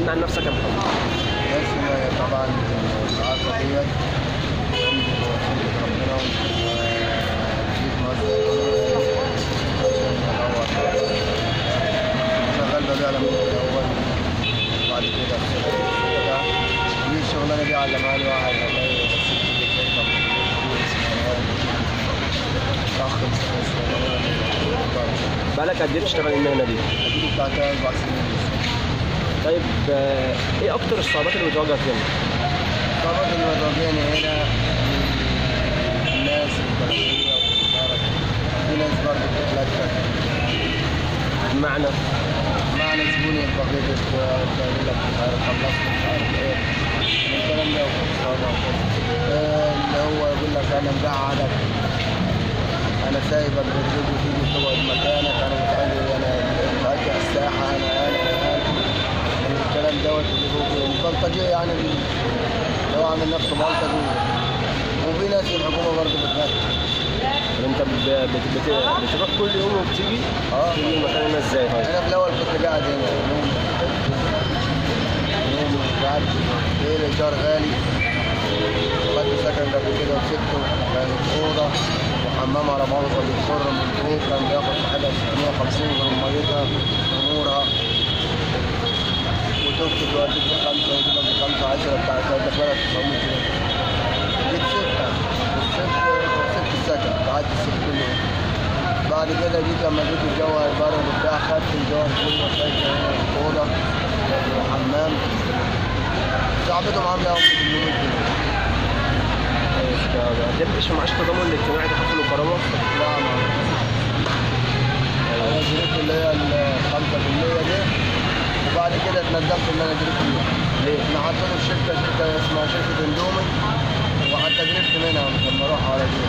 عرفنا عن نفسك يا محمد اسمي طبعا العلاقة ديت عندي بوصية ربنا وجيت مصر عشان ادور شغال ببيع من الاول وبعد كده اشتغلت في الشركة دي الشغلانة دي علمها لي واحد والله بس اللي شايفها اخ بقالك قد ايه بتشتغل المهنه دي اكيد بتاعت اربع سنين لسه طيب آه، ايه اكتر الصعوبات اللي بتواجهك هنا طبعا المدربين هنا الناس البلدية والإدارة في ناس برضه بتتلكك بمعنى معنى زبون يبقى غيرك يقول لك مش عارف خلصت مش عارف ايه الكلام ده وخسارة آه، اللي هو يقول لك انا مقعدك انا سايبك بتجي وتيجي تقعد مكانك انا متأجر انا متأجر على الساحة انا انا انا الكلام دوت اللي هو البلطجية يعني اللي هو عامل نفسه بلطجي وفي ناس في الحكومة برضه بتغني طب انت ب- بت- بت- بتروح كل يوم وبتيجي اه تيجي المكان هنا ازاي طيب انا في الاول كنت قاعد هنا نوم نوم قاعد ايه الايجار غالي خدت سكن قبل كده وسبته كانت اوضه وحمام على مؤاخذه بالفر من فوق كان بياخد في حاجه 650 غير ميتها امورها وتوك توديك بخمسه وتبقى بخمسه 10 بتاع دخلت 900 جنيه جيت سبتها سبت سبت السكن قعدت السبت كل يوم بعد كده جيت لما جيت الجو برد وبتاع خدت الجو كله ساكن هنا في اوضه وحمام صاحبتهم عامله 800 جنيه طيب ما قدمتش في معاش تضامن الاجتماعي تكافل وكرامه لا ما انا جريت اللي هي ال 5% دي وبعد كده اتندمت ان انا جريت فيها ليه؟ احنا حاطين في شركه شركه اسمها شركه اندومي وحتى جريت منها لما اروح على دي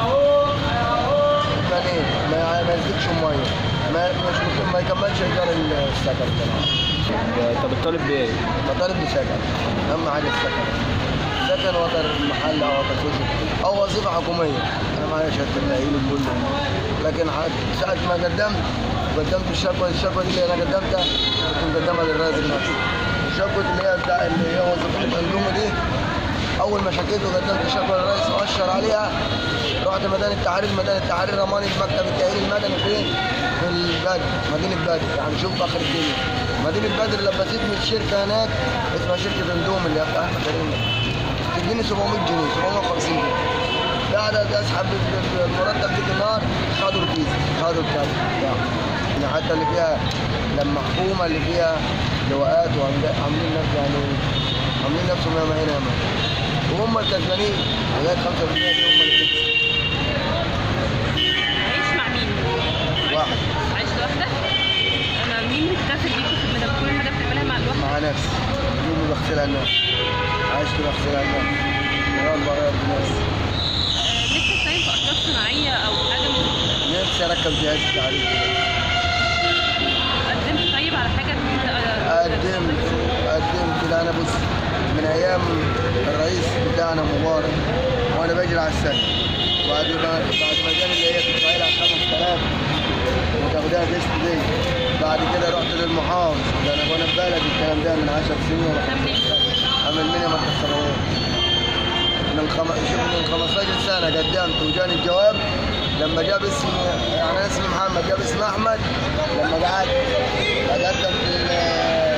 كان ايه ما ما يزيدش ميه ما مش ممكن ما يكملش ايجار السكن بتاعه طب الطالب بايه؟ فطالب لي سكن اهم حاجه السكن سكن وتر المحل او وتر سوشي او وظيفه حكوميه انا معايا شهاده التاهيل كله لكن حد- ساعه ما قدمت قدمت الشكوى الشكوى دي اللي انا قدمتها كنت مقدمها للرئيس نفسه الشكوى اللي هي بتاع اللي هي وظيفه المندومه دي اول ما شكيت وقدمت الشكوى للرئيس واشر عليها رحت ميدان التحرير ميدان التحرير رماني المكتب التاهيل المدني فين؟ في البدر مدينه بدر يعني شوف اخر الدنيا مدينه بدر لبستني الشركه هناك اسمها شركه اندوم اللي هي بتاع احمد كريم تديني 700 جنيه 750 جنيه بعد اسحب المرتب ديك النهار خدوا الفيزا خدوا الكارت بتاعه يعني حتى اللي فيها لما حكومه اللي فيها لواءات وعاملين نفس يعني عاملين نفسهم ياما هنا ياما وهم الكسبانين لغايه 5% دي هم اللي بتكسب عايش مع مين؟ واحد عايش لوحدك؟ انا مين متكافل بيكوا في المدام كل المدام بتعملها مع لوحدك؟ مع نفسي يومي بغسلها الناس عشت بغسلها الناس مرات بغير الناس آه، نفسك تساهم في اشراف صناعيه او حاجه من نفسي اركب جهاز التعليم قدمت طيب على حاجه إن انت آه، قدمت قدمت لا انا بص من ايام الرئيس بتاعنا مبارك وانا بجري على السنه بعد ما بعد ما جاني اللي هي بتدفعي لها 5000 وتاخديها قسط دي بعد كده رحت للمحافظ ده انا وانا في بلدي الكلام ده من 10 سنين ولا ده منين؟ عمل مني ما تخسروش من خم... شوف من 15 سنه قدمت وجاني الجواب لما جاب اسم يعني أنا اسمي محمد جاب اسم احمد لما قعدت اقدم في ال-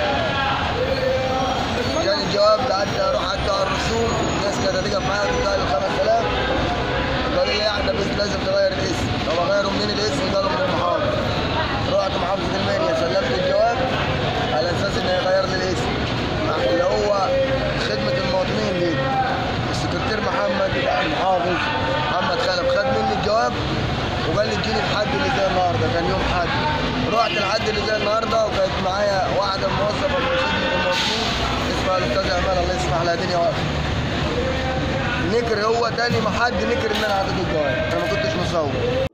جاني الجواب قعدت اروح ادفع الرسوم الناس كانت هتقف معايا تدفع لي 5000 قالوا لي احنا بس لازم تغير الاسم طب اغيره منين الاسم قالوا من المحافظ رحت محافظه المنيا سلمت الجواب على اساس انه يغير لي الاسم اللي هو خدمه المواطنين دي السكرتير محمد المحافظ محمد خلف خد مني الجواب وقال لي اديني الحد اللي زي النهارده كان يوم حد رحت الحد اللي زي النهارده وكانت معايا واحده موظفه من خدمه المواطنين اسمها الاستاذه امال الله يسمح لها الدنيا واقفه نكر هو تاني ما حد نكر ان انا عطيته الجواب انا ما كنتش مصور